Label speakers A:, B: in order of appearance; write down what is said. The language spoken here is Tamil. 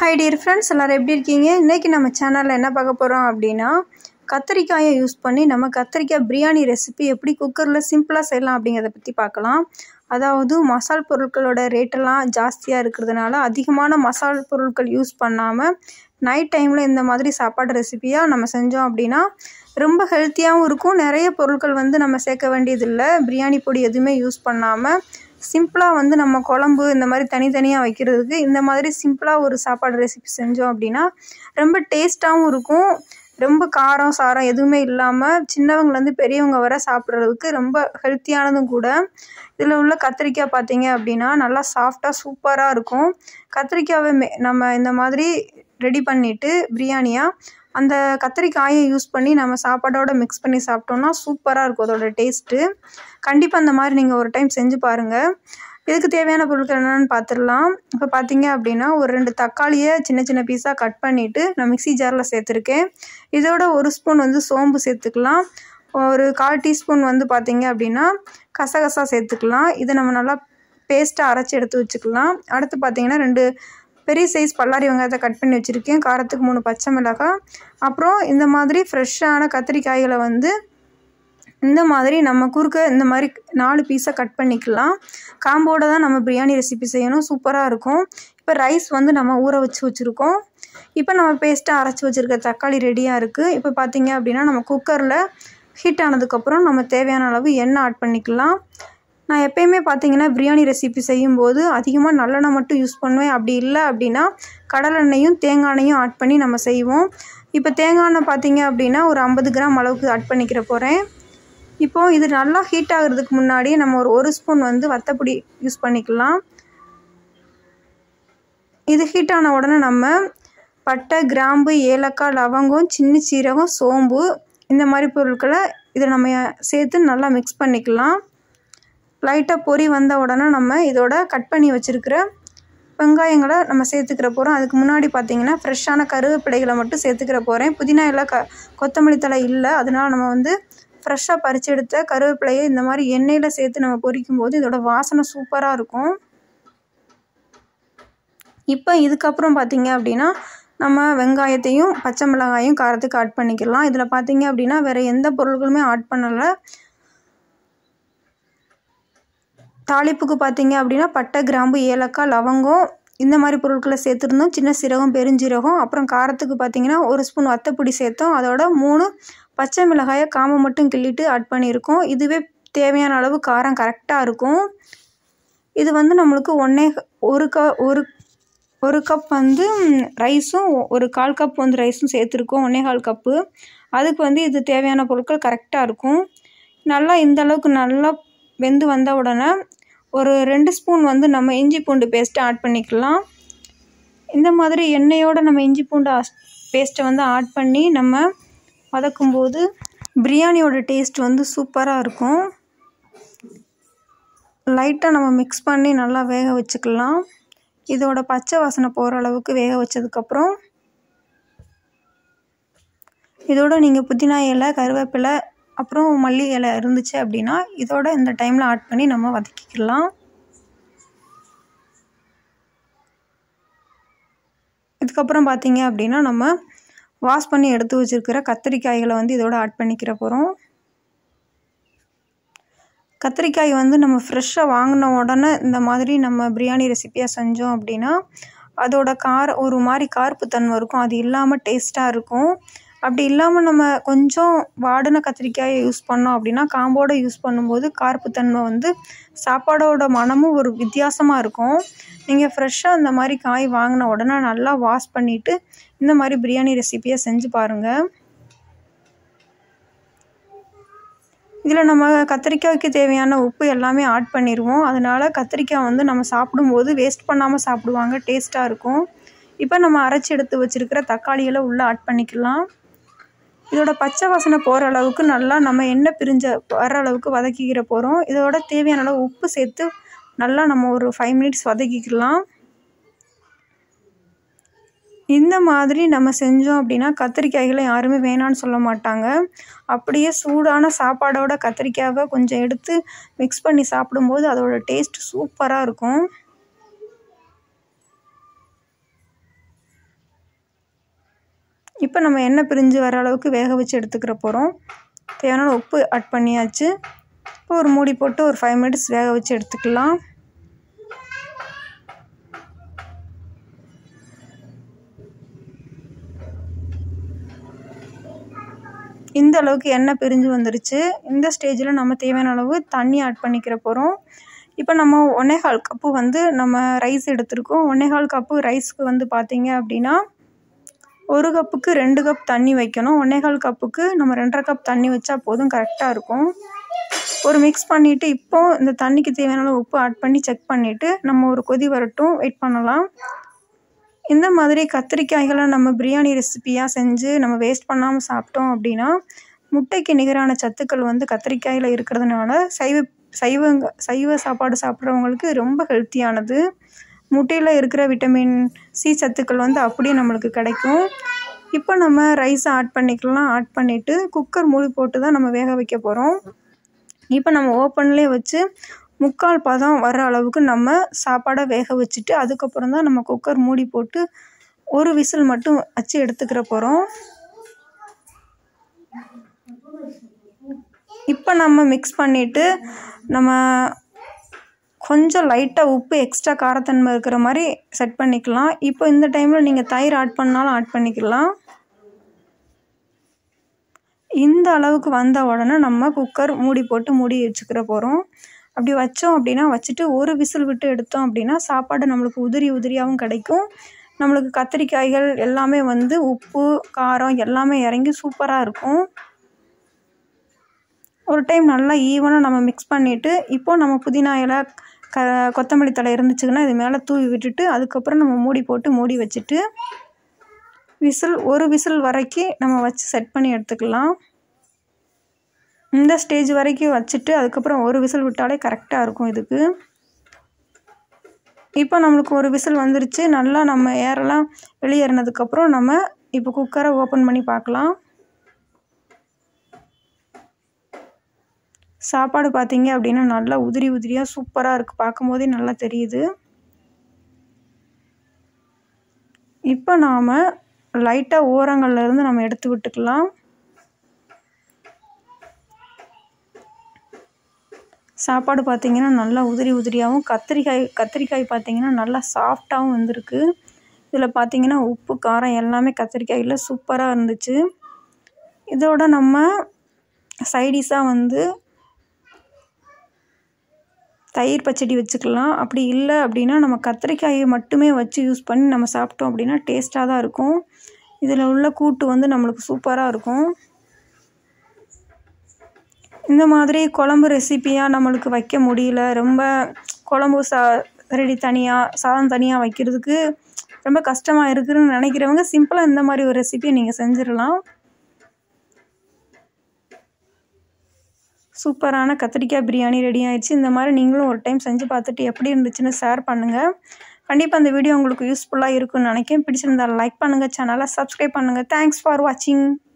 A: ஹாய் டியர் ஃப்ரெண்ட்ஸ் எல்லோரும் எப்படி இருக்கீங்க இன்றைக்கி நம்ம சேனலில் என்ன பார்க்க போகிறோம் அப்படின்னா கத்திரிக்காயை யூஸ் பண்ணி நம்ம கத்திரிக்காய் பிரியாணி ரெசிபி எப்படி குக்கரில் சிம்பிளாக செய்யலாம் அப்படிங்கிறத பற்றி பார்க்கலாம் அதாவது மசால் பொருட்களோட ரேட்டெல்லாம் ஜாஸ்தியாக இருக்கிறதுனால அதிகமான மசால் பொருட்கள் யூஸ் பண்ணாமல் நைட் டைமில் இந்த மாதிரி சாப்பாடு ரெசிபியாக நம்ம செஞ்சோம் அப்படின்னா ரொம்ப ஹெல்த்தியாகவும் இருக்கும் நிறைய பொருட்கள் வந்து நம்ம சேர்க்க வேண்டியதில்லை பிரியாணி பொடி எதுவுமே யூஸ் பண்ணாமல் சிம்பிளாக வந்து நம்ம குழம்பு இந்த மாதிரி தனித்தனியாக வைக்கிறதுக்கு இந்த மாதிரி சிம்பிளாக ஒரு சாப்பாடு ரெசிபி செஞ்சோம் அப்படின்னா ரொம்ப டேஸ்ட்டாகவும் இருக்கும் ரொம்ப காரம் சாரம் எதுவுமே இல்லாமல் சின்னவங்கலேருந்து பெரியவங்க வர சாப்பிட்றதுக்கு ரொம்ப ஹெல்த்தியானதும் கூட இதில் உள்ள கத்திரிக்காய் பார்த்தீங்க அப்படின்னா நல்லா சாஃப்டாக சூப்பராக இருக்கும் கத்திரிக்காவை மே நம்ம இந்த மாதிரி ரெடி பண்ணிவிட்டு பிரியாணியாக அந்த கத்திரிக்காயை யூஸ் பண்ணி நம்ம சாப்பாடோட மிக்ஸ் பண்ணி சாப்பிட்டோம்னா சூப்பராக இருக்கும் அதோட டேஸ்ட்டு கண்டிப்பாக அந்த மாதிரி நீங்கள் ஒரு டைம் செஞ்சு பாருங்கள் இதுக்கு தேவையான பொருட்கள் என்னென்னு பார்த்துடலாம் இப்போ பார்த்தீங்க அப்படின்னா ஒரு ரெண்டு தக்காளியை சின்ன சின்ன பீஸாக கட் பண்ணிவிட்டு நான் மிக்ஸி ஜாரில் சேர்த்துருக்கேன் இதோட ஒரு ஸ்பூன் வந்து சோம்பு சேர்த்துக்கலாம் ஒரு கால் டீஸ்பூன் வந்து பார்த்தீங்க அப்படின்னா கசகசா சேர்த்துக்கலாம் இதை நம்ம நல்லா பேஸ்ட்டாக அரைச்சி எடுத்து வச்சுக்கலாம் அடுத்து பார்த்தீங்கன்னா ரெண்டு பெரிய சைஸ் பல்லாரி வெங்காயத்தை கட் பண்ணி வச்சுருக்கேன் காரத்துக்கு மூணு பச்சை மிளகாய் அப்புறம் இந்த மாதிரி ஃப்ரெஷ்ஷான கத்திரிக்காய்களை வந்து இந்த மாதிரி நம்ம குறுக்க இந்த மாதிரி நாலு பீஸாக கட் பண்ணிக்கலாம் காம்போடு தான் நம்ம பிரியாணி ரெசிபி செய்யணும் சூப்பராக இருக்கும் இப்போ ரைஸ் வந்து நம்ம ஊற வச்சு வச்சுருக்கோம் இப்போ நம்ம பேஸ்ட்டாக அரைச்சி வச்சுருக்க தக்காளி ரெடியாக இருக்குது இப்போ பார்த்தீங்க அப்படின்னா நம்ம குக்கரில் ஹீட் ஆனதுக்கப்புறம் நம்ம தேவையான அளவு எண்ணெய் ஆட் பண்ணிக்கலாம் நான் எப்பயுமே பார்த்தீங்கன்னா பிரியாணி ரெசிபி செய்யும்போது அதிகமாக நல்லெண்ணெய் மட்டும் யூஸ் பண்ணுவேன் அப்படி இல்லை அப்படின்னா கடலெண்ணெயும் தேங்காய் எண்ணெயும் ஆட் பண்ணி நம்ம செய்வோம் இப்போ தேங்காய் எண்ணெய் பார்த்தீங்க அப்படின்னா ஒரு ஐம்பது கிராம் அளவுக்கு ஆட் பண்ணிக்கிற போகிறேன் இப்போது இது நல்லா ஹீட் ஆகிறதுக்கு முன்னாடி நம்ம ஒரு ஒரு ஸ்பூன் வந்து வத்தப்பொடி யூஸ் பண்ணிக்கலாம் இது ஹீட் ஆன உடனே நம்ம பட்டை கிராம்பு ஏலக்காய் லவங்கம் சின்ன சீரகம் சோம்பு இந்த மாதிரி பொருட்களை இதை நம்ம சேர்த்து நல்லா மிக்ஸ் பண்ணிக்கலாம் லைட்டாக பொறி வந்த உடனே நம்ம இதோட கட் பண்ணி வச்சுருக்கிற வெங்காயங்களை நம்ம சேர்த்துக்கிற போகிறோம் அதுக்கு முன்னாடி பார்த்தீங்கன்னா ஃப்ரெஷ்ஷான கருவேப்பிலைகளை மட்டும் சேர்த்துக்கிற போகிறேன் புதினா எல்லாம் க கொத்தமல்லி தலை இல்லை அதனால் நம்ம வந்து ஃப்ரெஷ்ஷாக பறித்து எடுத்த கருவேப்பிலையை இந்த மாதிரி எண்ணெயில் சேர்த்து நம்ம பொரிக்கும் போது இதோட வாசனை சூப்பராக இருக்கும் இப்போ இதுக்கப்புறம் பார்த்தீங்க அப்படின்னா நம்ம வெங்காயத்தையும் பச்சை மிளகாயும் காரத்துக்கு ஆட் பண்ணிக்கலாம் இதில் பார்த்தீங்க அப்படின்னா வேறு எந்த பொருட்களுமே ஆட் பண்ணலை தாளிப்புக்கு பார்த்தீங்க அப்படின்னா பட்டை கிராம்பு ஏலக்காய் லவங்கம் இந்த மாதிரி பொருட்களை சேர்த்துருந்தோம் சின்ன சீரகம் பெருஞ்சீரகம் அப்புறம் காரத்துக்கு பார்த்தீங்கன்னா ஒரு ஸ்பூன் வத்தப்பொடி சேர்த்தோம் அதோட மூணு பச்சை மிளகாயை காம்பை மட்டும் கிள்ளிட்டு ஆட் பண்ணியிருக்கோம் இதுவே தேவையான அளவு காரம் கரெக்டாக இருக்கும் இது வந்து நம்மளுக்கு ஒன்றே ஒரு க ஒரு ஒரு கப் வந்து ரைஸும் ஒரு கால் கப் வந்து ரைஸும் சேர்த்துருக்கோம் ஒன்றே கால் கப்பு அதுக்கு வந்து இது தேவையான பொருட்கள் கரெக்டாக இருக்கும் நல்லா இந்த அளவுக்கு நல்லா வெந்து வந்த உடனே ஒரு ரெண்டு ஸ்பூன் வந்து நம்ம இஞ்சி பூண்டு பேஸ்ட்டை ஆட் பண்ணிக்கலாம் இந்த மாதிரி எண்ணெயோடு நம்ம இஞ்சி பூண்டு பேஸ்ட்டை வந்து ஆட் பண்ணி நம்ம வதக்கும்போது பிரியாணியோட டேஸ்ட் வந்து சூப்பராக இருக்கும் லைட்டாக நம்ம மிக்ஸ் பண்ணி நல்லா வேக வச்சுக்கலாம் இதோட பச்சை வாசனை போகிற அளவுக்கு வேக வச்சதுக்கப்புறம் இதோட நீங்கள் புதினா இலை கருவேப்பிலை அப்புறம் மல்லி இலை இருந்துச்சு அப்படின்னா இதோட இந்த டைமில் ஆட் பண்ணி நம்ம வதக்கிக்கலாம் இதுக்கப்புறம் பார்த்தீங்க அப்படின்னா நம்ம வாஷ் பண்ணி எடுத்து வச்சுருக்கிற கத்திரிக்காய்களை வந்து இதோட ஆட் பண்ணிக்கிற போகிறோம் கத்திரிக்காய் வந்து நம்ம ஃப்ரெஷ்ஷாக வாங்கின உடனே இந்த மாதிரி நம்ம பிரியாணி ரெசிப்பியாக செஞ்சோம் அப்படின்னா அதோட கார ஒரு மாதிரி கார்ப்பு தன்மை இருக்கும் அது இல்லாமல் டேஸ்ட்டாக இருக்கும் அப்படி இல்லாமல் நம்ம கொஞ்சம் வாடின கத்திரிக்காயை யூஸ் பண்ணோம் அப்படின்னா காம்போடு யூஸ் பண்ணும்போது கார்ப்புத்தன்மை வந்து சாப்பாடோட மனமும் ஒரு வித்தியாசமாக இருக்கும் நீங்கள் ஃப்ரெஷ்ஷாக இந்த மாதிரி காய் வாங்கின உடனே நல்லா வாஷ் பண்ணிவிட்டு இந்த மாதிரி பிரியாணி ரெசிப்பியை செஞ்சு பாருங்கள் இதில் நம்ம கத்திரிக்காய்க்கு தேவையான உப்பு எல்லாமே ஆட் பண்ணிடுவோம் அதனால் கத்திரிக்காய் வந்து நம்ம சாப்பிடும்போது வேஸ்ட் பண்ணாமல் சாப்பிடுவாங்க டேஸ்ட்டாக இருக்கும் இப்போ நம்ம அரைச்சி எடுத்து வச்சுருக்கிற தக்காளிகளை உள்ளே ஆட் பண்ணிக்கலாம் இதோட பச்சை வாசனை போகிற அளவுக்கு நல்லா நம்ம எண்ணெய் பிரிஞ்ச வர அளவுக்கு வதக்கிக்கிற போகிறோம் இதோட தேவையான அளவு உப்பு சேர்த்து நல்லா நம்ம ஒரு ஃபைவ் மினிட்ஸ் வதக்கிக்கலாம் இந்த மாதிரி நம்ம செஞ்சோம் அப்படின்னா கத்திரிக்காய்களை யாருமே வேணான்னு சொல்ல மாட்டாங்க அப்படியே சூடான சாப்பாடோட கத்திரிக்காவை கொஞ்சம் எடுத்து மிக்ஸ் பண்ணி சாப்பிடும்போது அதோட டேஸ்ட் சூப்பராக இருக்கும் இப்போ நம்ம எண்ணெய் பிரிஞ்சு வர அளவுக்கு வேக வச்சு எடுத்துக்கிற போகிறோம் தேவையான உப்பு ஆட் பண்ணியாச்சு இப்போ ஒரு மூடி போட்டு ஒரு ஃபைவ் மினிட்ஸ் வேக வச்சு எடுத்துக்கலாம் இந்த அளவுக்கு எண்ணெய் பிரிஞ்சு வந்துருச்சு இந்த ஸ்டேஜில் நம்ம தேவையான அளவு தண்ணி ஆட் பண்ணிக்கிற போகிறோம் இப்போ நம்ம ஒன்னேகால் கப்பு வந்து நம்ம ரைஸ் எடுத்திருக்கோம் ஒன்னேகால் கப்பு ரைஸ்க்கு வந்து பார்த்தீங்க அப்படின்னா ஒரு கப்புக்கு ரெண்டு கப் தண்ணி வைக்கணும் ஒன்னேகால் கப்புக்கு நம்ம ரெண்டரை கப் தண்ணி வச்சா போதும் கரெக்டாக இருக்கும் ஒரு மிக்ஸ் பண்ணிவிட்டு இப்போ இந்த தண்ணிக்கு தேவையான அளவு உப்பு ஆட் பண்ணி செக் பண்ணிவிட்டு நம்ம ஒரு கொதி வரட்டும் வெயிட் பண்ணலாம் இந்த மாதிரி கத்திரிக்காய்களை நம்ம பிரியாணி ரெசிப்பியாக செஞ்சு நம்ம வேஸ்ட் பண்ணாமல் சாப்பிட்டோம் அப்படின்னா முட்டைக்கு நிகரான சத்துக்கள் வந்து கத்திரிக்காயில் இருக்கிறதுனால சைவ சைவங்க சைவ சாப்பாடு சாப்பிட்றவங்களுக்கு ரொம்ப ஹெல்த்தியானது முட்டையில் இருக்கிற விட்டமின் சி சத்துக்கள் வந்து அப்படியே நம்மளுக்கு கிடைக்கும் இப்போ நம்ம ரைஸை ஆட் பண்ணிக்கலாம் ஆட் பண்ணிவிட்டு குக்கர் மூடி போட்டு தான் நம்ம வேக வைக்க போகிறோம் இப்போ நம்ம ஓப்பன்லேயே வச்சு முக்கால் பதம் வர அளவுக்கு நம்ம சாப்பாடை வேக வச்சுட்டு அதுக்கப்புறம் தான் நம்ம குக்கர் மூடி போட்டு ஒரு விசில் மட்டும் வச்சு எடுத்துக்கிற போகிறோம் இப்போ நம்ம மிக்ஸ் பண்ணிவிட்டு நம்ம கொஞ்சம் லைட்டாக உப்பு எக்ஸ்ட்ரா காரத்தன்மை இருக்கிற மாதிரி செட் பண்ணிக்கலாம் இப்போ இந்த டைமில் நீங்கள் தயிர் ஆட் பண்ணாலும் ஆட் பண்ணிக்கலாம் இந்த அளவுக்கு வந்த உடனே நம்ம குக்கர் மூடி போட்டு மூடி வச்சுக்கிற போகிறோம் அப்படி வச்சோம் அப்படின்னா வச்சுட்டு ஒரு விசில் விட்டு எடுத்தோம் அப்படின்னா சாப்பாடு நம்மளுக்கு உதிரி உதிரியாகவும் கிடைக்கும் நம்மளுக்கு கத்திரிக்காய்கள் எல்லாமே வந்து உப்பு காரம் எல்லாமே இறங்கி சூப்பராக இருக்கும் ஒரு டைம் நல்லா ஈவனாக நம்ம மிக்ஸ் பண்ணிவிட்டு இப்போது நம்ம புதினா இலை க கொத்தமல்லி தழை இருந்துச்சுன்னா இது மேலே தூவி விட்டுட்டு அதுக்கப்புறம் நம்ம மூடி போட்டு மூடி வச்சுட்டு விசில் ஒரு விசில் வரைக்கும் நம்ம வச்சு செட் பண்ணி எடுத்துக்கலாம் இந்த ஸ்டேஜ் வரைக்கும் வச்சுட்டு அதுக்கப்புறம் ஒரு விசில் விட்டாலே கரெக்டாக இருக்கும் இதுக்கு இப்போ நம்மளுக்கு ஒரு விசில் வந்துருச்சு நல்லா நம்ம ஏரெல்லாம் வெளியேறினதுக்கப்புறம் நம்ம இப்போ குக்கரை ஓப்பன் பண்ணி பார்க்கலாம் சாப்பாடு பார்த்தீங்க அப்படின்னா நல்லா உதிரி உதிரியாக சூப்பராக இருக்குது பார்க்கும்போதே நல்லா தெரியுது இப்போ நாம் லைட்டாக ஓரங்கள்லேருந்து நம்ம எடுத்து விட்டுக்கலாம் சாப்பாடு பார்த்திங்கன்னா நல்லா உதிரி உதிரியாகவும் கத்திரிக்காய் கத்திரிக்காய் பார்த்திங்கன்னா நல்லா சாஃப்டாகவும் வந்திருக்கு இதில் பார்த்திங்கன்னா உப்பு காரம் எல்லாமே கத்திரிக்காயில் சூப்பராக இருந்துச்சு இதோட நம்ம சைடிஷாக வந்து தயிர் பச்சடி வச்சுக்கலாம் அப்படி இல்லை அப்படின்னா நம்ம கத்திரிக்காயை மட்டுமே வச்சு யூஸ் பண்ணி நம்ம சாப்பிட்டோம் அப்படின்னா டேஸ்ட்டாக தான் இருக்கும் இதில் உள்ள கூட்டு வந்து நம்மளுக்கு சூப்பராக இருக்கும் இந்த மாதிரி குழம்பு ரெசிப்பியாக நம்மளுக்கு வைக்க முடியல ரொம்ப குழம்பு சா ரெடி தனியாக சாதம் தனியாக வைக்கிறதுக்கு ரொம்ப கஷ்டமாக இருக்குதுன்னு நினைக்கிறவங்க சிம்பிளாக இந்த மாதிரி ஒரு ரெசிபியை நீங்கள் செஞ்சிடலாம் சூப்பரான கத்திரிக்காய் பிரியாணி ரெடி ஆயிடுச்சு இந்த மாதிரி நீங்களும் ஒரு டைம் செஞ்சு பார்த்துட்டு எப்படி இருந்துச்சுன்னு ஷேர் பண்ணுங்கள் கண்டிப்பாக அந்த வீடியோ உங்களுக்கு யூஸ்ஃபுல்லாக இருக்கும்னு நினைக்கிறேன் பிடிச்சிருந்தால் லைக் பண்ணுங்கள் சேனலை சப்ஸ்கிரைப் பண்ணுங்கள் தேங்க்ஸ் ஃபார் வாட்சிங்